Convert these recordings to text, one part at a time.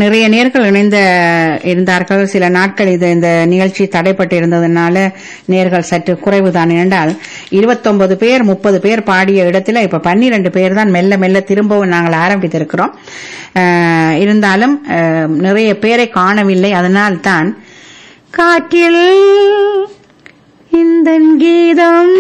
நிறைய நேர்கள் இணைந்த இருந்தார்கள் சில நாட்கள் இது இந்த நிகழ்ச்சி தடைப்பட்டு இருந்ததுனால நேர்கள் சற்று குறைவுதான் என்றால் இருபத்தொன்பது பேர் முப்பது பேர் பாடிய இடத்துல இப்ப பன்னிரண்டு பேர் தான் மெல்ல மெல்ல திரும்பவும் நாங்கள் ஆரம்பித்திருக்கிறோம் அஹ், இருந்தாலும் அஹ், நிறைய பேரை காணவில்லை அதனால்தான் காற்றில் இந்த கீதம்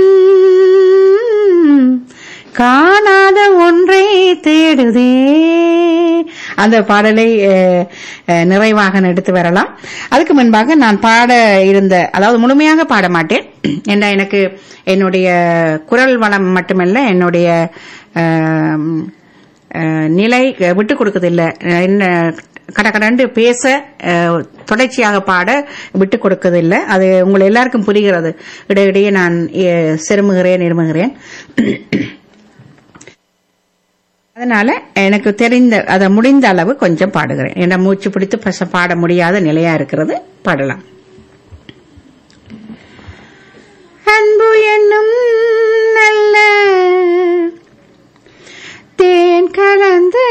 காணாத ஒன்றை தேடுதே அந்த பாடலை அஹ், அஹ், நிறைவாக எடுத்து வரலாம் அதுக்கு முன்பாக நான் பாட இருந்த அதாவது முழுமையாக பாட மாட்டேன் ஏன்னா எனக்கு என்னுடைய குரல் வளம் மட்டுமல்ல என்னுடைய அஹ், அஹ், நிலை விட்டு கொடுக்கறதில்லை என்ன கடகடண்டு பேச அஹ், தொடர்ச்சியாக பாட விட்டு கொடுக்கறதில்லை அது உங்களை எல்லாருக்கும் புரிகிறது இடையிடையே நான் அஹ், செருமுகிறேன் இருமுகிறேன் அதனால எனக்கு தெரிந்த அதை முடிந்த அளவு கொஞ்சம் பாடுகிறேன் ஏன்னா மூச்சு பிடித்து பச பாட முடியாத நிலையா இருக்கிறது பாடலாம் அன்பு என்னும் நல்ல தேன் கலந்து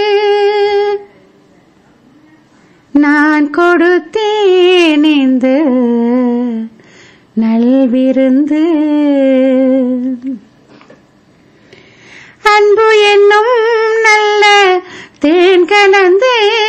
நான் கொடுத்தேன் இந்த நல்விருந்து அன்பு என்னும் நல்ல தேன் கலந்து